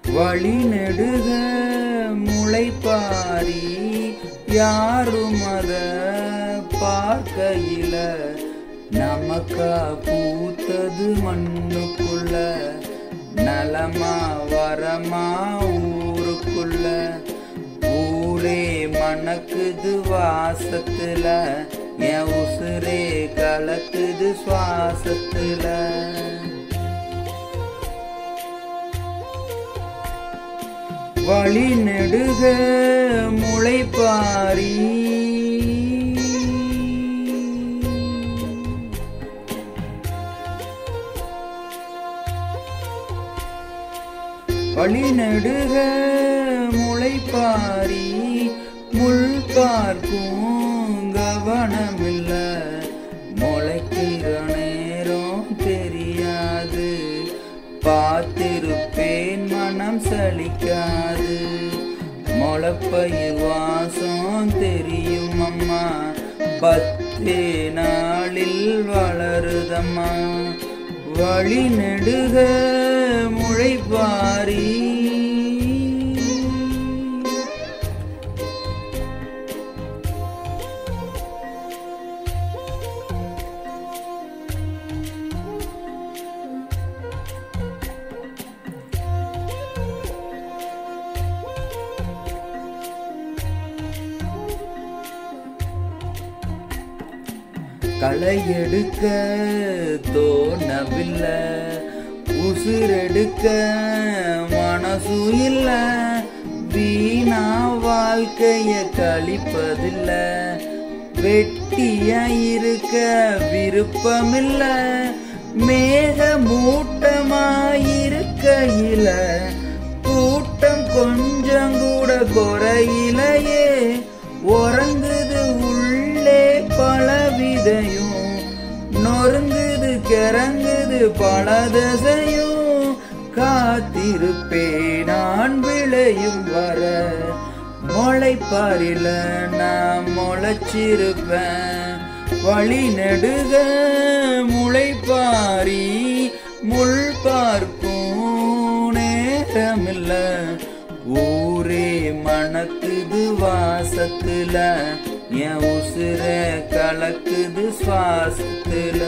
வழி நெடுக முளைப்பாரி யாரும் அத பார்க்கையில நமக்கா பூத்தது மண்ணுக்குள்ள நலமா வரமா ஊருக்குள்ள ஊரே மணக்குது வாசத்துல என் உசுரே கலக்குது சுவாசத்துல வழி நெடுக முளைப்பாரி வழி நெடுக முளைப்பாரி முள் பார்க்கும் கவனமில்ல முளைக்கிற நேரம் தெரியாது பார்த்திருப்பேன் மனம் சலிக்காது முளப்பயிர் வாசம் தெரியும் அம்மா பத்தே நாளில் வளருதம்மா வழி நெடுக முளைப்பாரி களை எடுக்க தோணவில்லை உசுரெடுக்க மனசு இல்ல வீணா வாழ்க்கைய கழிப்பதில்ல வெட்டியா இருக்க விருப்பமில்ல மேக மூட்டமாயிருக்கையில கூட்டம் கொஞ்சம் கூட குறையிலையே உறங்குது உள்ளே பல விதையும் நொறுங்குது கிறங்குது பல திசையும் காத்திருப்பே நான் விளையும் வர முளைப்பாரில நான் முளைச்சிருப்பேன் வழி நெடுக முளைப்பாரி முள் பார்க்கும் நேரமில்ல ஊரே மணக்குது வாசத்துல என் உசுர கலக்குது சுவாசத்துல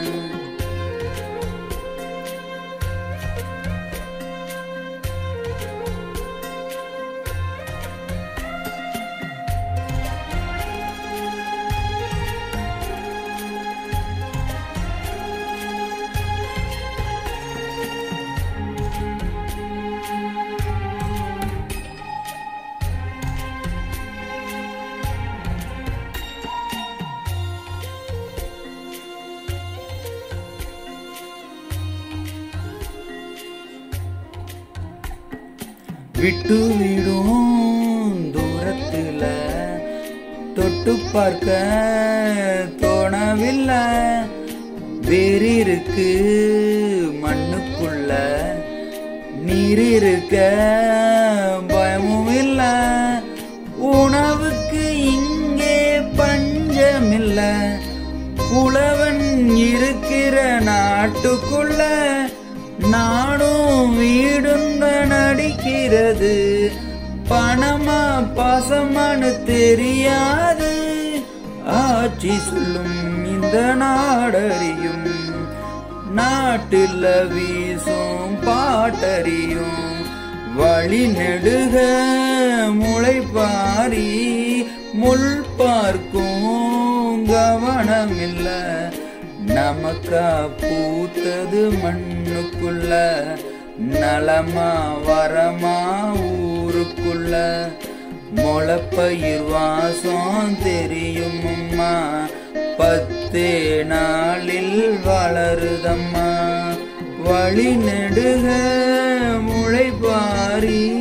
விட்டு விடும் தூரத்துல தொட்டு பார்க்க தோணவில்லை வேறிருக்கு மண்ணுக்குள்ள நீர் இருக்க பயமும் இல்ல உணவுக்கு இங்கே பஞ்சமில்ல புலவன் இருக்கிற நாட்டுக்குள்ள நாடும் வீடுங்க நடிக்கிறது பணமா பாசமானு தெரியாது ஆட்சி சொல்லும் இந்த நாடறியும் நாட்டுல வீசும் பாட்டறியும் வழி நெடுக முளைப்பாரி முள் பார்க்கும் கவனமில்ல நமக்கா பூத்தது மண்ணுக்குள்ள நலமா வரமா ஊருக்குள்ள முளப்பயிர் வாசம் தெரியும் அம்மா பத்தே நாளில் வளருதம்மா வழி நெடுக முளைப்பாரி